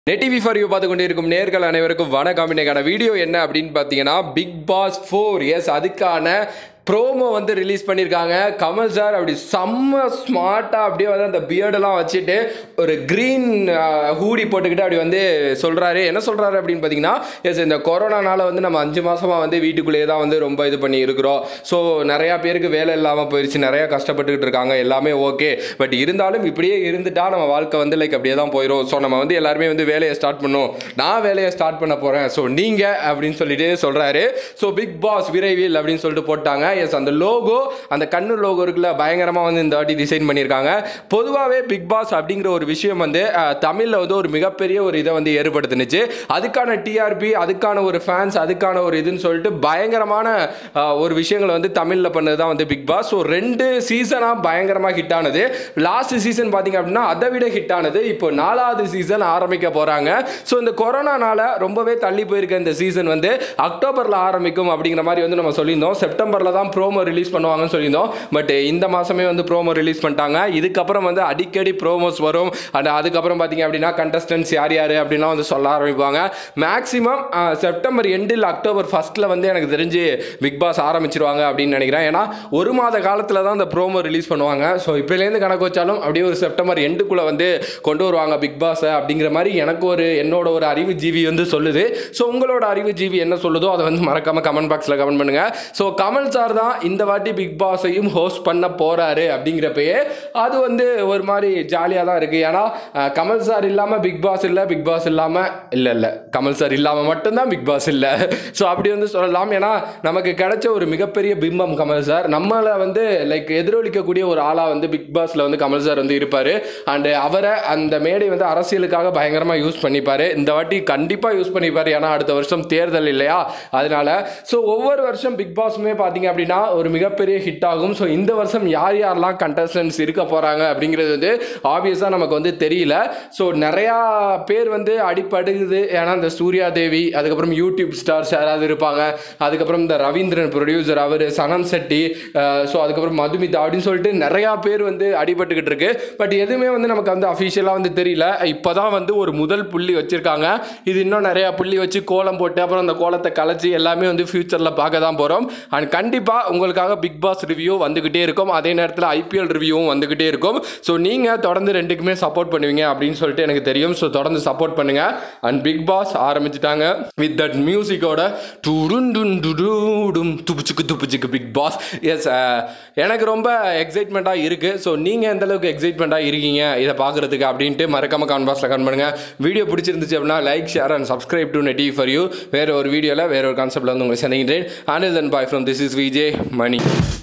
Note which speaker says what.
Speaker 1: Net TV for you பார்த்து கொண்டு இருக்கும் நேர்கள் அனைவருக்கும் வணக்கம் இன்னைக்கான வீடியோ என்ன அப்படின்னு பார்த்தீங்கன்னா பிக் பாஸ் ஃபோர் எஸ் அதுக்கான ப்ரோமோ வந்து ரிலீஸ் பண்ணியிருக்காங்க கமல் சார் அப்படி செம்ம ஸ்மார்ட்டாக அப்படியே வந்து அந்த பியர்டெல்லாம் வச்சுட்டு ஒரு க்ரீன் ஹூடி போட்டுக்கிட்டு அப்படி வந்து சொல்கிறாரு என்ன சொல்கிறாரு அப்படின்னு பார்த்தீங்கன்னா எஸ் இந்த கொரோனானால வந்து நம்ம அஞ்சு மாதமாக வந்து வீட்டுக்குள்ளேயே தான் வந்து ரொம்ப இது பண்ணி இருக்கிறோம் ஸோ நிறையா பேருக்கு வேலை இல்லாமல் போயிடுச்சு நிறையா கஷ்டப்பட்டுக்கிட்டு இருக்காங்க எல்லாமே ஓகே பட் இருந்தாலும் இப்படியே இருந்துட்டா நம்ம வாழ்க்கை வந்து லைக் அப்படியே தான் போயிடும் ஸோ நம்ம வந்து எல்லாருமே வந்து வேலையை ஸ்டார்ட் பண்ணோம் நான் வேலையை ஸ்டார்ட் பண்ண போகிறேன் ஸோ நீங்கள் அப்படின்னு சொல்லிட்டு சொல்கிறாரு ஸோ பிக் பாஸ் விரைவில் அப்படின்னு சொல்லிட்டு போட்டாங்க எஸ் அந்த லோகோ அந்த கண்ணு லோகோ இருக்குல்ல பயங்கரமாக வந்து இந்த வாட்டி டிசைன் பண்ணியிருக்காங்க பொதுவாகவே பிக் பாஸ் அப்படிங்கிற ஒரு விஷயம் வந்து தமிழில் வந்து ஒரு மிகப்பெரிய ஒரு இதை வந்து ஏற்படுத்துனுச்சு அதுக்கான டிஆர்பி அதுக்கான ஒரு ஃபேன்ஸ் அதுக்கான ஒரு இதுன்னு சொல்லிட்டு பயங்கரமான அஹ், ஒரு விஷயங்களை வந்து தமிழில் பண்ணது தான் வந்து பிக் பாஸ் ஸோ ரெண்டு சீசனாக பயங்கரமாக ஹிட் ஆனது லாஸ்ட் சீசன் பார்த்தீங்க அப்படின்னா அதை விட ஹிட் ஆனது இப்போ நாலாவது சீசன் ஆரம்பிக்க போகிறாங்க ஸோ இந்த கொரோனானால ரொம்பவே தள்ளி போயிருக்க இந்த சீசன் வந்து அக்டோபரில் ஆரம்பிக்கும் அப்படிங்கிற மாதிரி வந்து நம்ம சொல்லியிருந்தோம் செப்டம்பரில் தான் ப்ரோமோ ரிலீஸ் பண்ணுவாங்கன்னு சொல்லியிருந்தோம் பட் இந்த மாதமே வந்து ப்ரோமோ ரிலீஸ் பண்ணிட்டாங்க இதுக்கப்புறம் வந்து அடிக்கடி ப்ரோமோஸ் வரும் அண்ட் அதுக்கப்புறம் பார்த்தீங்க அப்படின்னா கண்டஸ்டன்ஸ் யார் யார் அப்படின்லாம் வந்து சொல்ல ஆரம்பிப்பாங்க மேக்ஸிமம் செப்டம்பர் எண்டில் அக்டோபர் ஃபர்ஸ்ட்டில் வந்து எனக்கு தெரிஞ்சு பிக் பாஸ் ஆரம்பிச்சிருவாங்க அப்படின்னு நினைக்கிறேன் ஏன்னா ஒரு மாத காலத்தில் தான் அந்த ப்ரோமோ ரிலீஸ் பண்ணுவாங்க ஸோ இப்போலேருந்து கணக்கு வச்சாலும் அப்படியே ஒரு செப்டம்பர் எண்டுக்குள்ளே வந்து கொண்டு வருவாங்க பிக் பாஸை அப்படிங்கிற மாதிரி எனக்கு ஒரு என்னோட ஒரு அறிவு ஜீவி வந்து சொல்லுது ஸோ உங்களோட அறிவு ஜீவி என்ன சொல்லுதோ அதை வந்து மறக்காம கமெண்ட் பாக்ஸில் கமெண்ட் பண்ணுங்க ஸோ கமல் சார் தான் இந்த வாட்டி பிக் பாஸையும் ஹோஸ்ட் பண்ண போறாரு அப்படிங்கிறப்பயே அது வந்து ஒரு மாதிரி ஜாலியாக தான் இருக்கு ஏன்னா அஹ், கமல் சார் இல்லாமல் பிக் பாஸ் இல்லை பிக் பாஸ் இல்லாமல் இல்லை இல்லை கமல் சார் இல்லாமல் மட்டும்தான் பிக் பாஸ் இல்லை ஸோ அப்படி வந்து சொல்லலாம் ஏன்னா நமக்கு கிடைச்ச ஒரு மிகப்பெரிய பிம்பம் கமல் சார் நம்மளை வந்து லைக் எதிரொலிக்கக்கூடிய ஒரு ஆளாக வந்து பிக் பாஸில் வந்து கமல் சார் வந்து இருப்பார் அண்டு அவரை அந்த மேடை வந்து அரசியலுக்காக பயங்கரமாக யூஸ் பண்ணிப்பார் இந்த வாட்டி கண்டிப்பாக யூஸ் பண்ணிப்பார் ஏன்னா அடுத்த வருஷம் தேர்தல் இல்லையா அதனால ஸோ ஒவ்வொரு வருஷம் பிக் பாஸுமே பார்த்தீங்க அப்படின்னா ஒரு மிகப்பெரிய ஹிட் ஆகும் ஸோ இந்த வருஷம் யார் யாரெல்லாம் கண்டஸ்டன்ஸ் இருக்க போகிறாங்க அப்படிங்கிறது வந்து ஆப்வியஸாக நமக்கு வந்து தெரியல ஸோ நிறையா பேர் வந்து அடிப்படுகுது ஏன்னா இந்த சூர்யா தேவி அதுக்கப்புறம் யூடியூப் ஸ்டார்ஸ் யாராவது இருப்பாங்க அதுக்கப்புறம் இந்த ரவீந்திரன் ப்ரொடியூசர் அவர் சனம் செட்டி ஸோ அதுக்கப்புறம் மதுமிதா அப்படின்னு சொல்லிட்டு நிறையா பேர் வந்து அடிபட்டுக்கிட்டு இருக்கு பட் எதுவுமே வந்து நமக்கு வந்து அஃபிஷியலாக வந்து தெரியல இப்போ தான் வந்து ஒரு முதல் புள்ளி வச்சுருக்காங்க இது இன்னும் நிறையா புள்ளி வச்சு கோலம் போட்டு அப்புறம் அந்த கோலத்தை கலைச்சி எல்லாமே வந்து ஃபியூச்சரில் பார்க்க தான் போகிறோம் அண்ட் கண்டிப்பாக உங்களுக்காக பிக் பாஸ் ரிவ்யூ வந்துக்கிட்டே இருக்கும் அதே நேரத்தில் ஐபிஎல் ரிவ்யூவும் வந்துக்கிட்டே இருக்கும் ஸோ நீங்கள் தொடர்ந்து ரெண்டுக்குமே சப்போர்ட் பண்ணுவீங்க அப்படின்னு சொல்லிட்டு எனக்கு தெரியும் ஸோ தொடர்ந்து சப்போர்ட் பண்ணுங்க அண்ட் பிக் பாஸ் ஆரம்பிச்சிட்டாங்க வித் தட் மியூசிக்கோட டுடும் துப்புச்சுக்கு துப்புச்சுக்கு பிக் பாஸ் எஸ் எனக்கு ரொம்ப எக்ஸைட்மெண்ட்டாக இருக்குது ஸோ நீங்கள் எந்த அளவுக்கு எக்ஸைட்மெண்ட்டாக இருக்கீங்க இதை பார்க்குறதுக்கு அப்படின்ட்டு மறக்காம கமெண்ட் பாக்ஸில் கமெண்ட் பண்ணுங்கள் வீடியோ பிடிச்சிருந்துச்சு அப்படின்னா like share and subscribe to Netty for you வேறு ஒரு வீடியோவில் வேற ஒரு கான்செப்ட்டில் வந்து உங்களை சந்திக்கின்றேன் and then bye from this is VJ money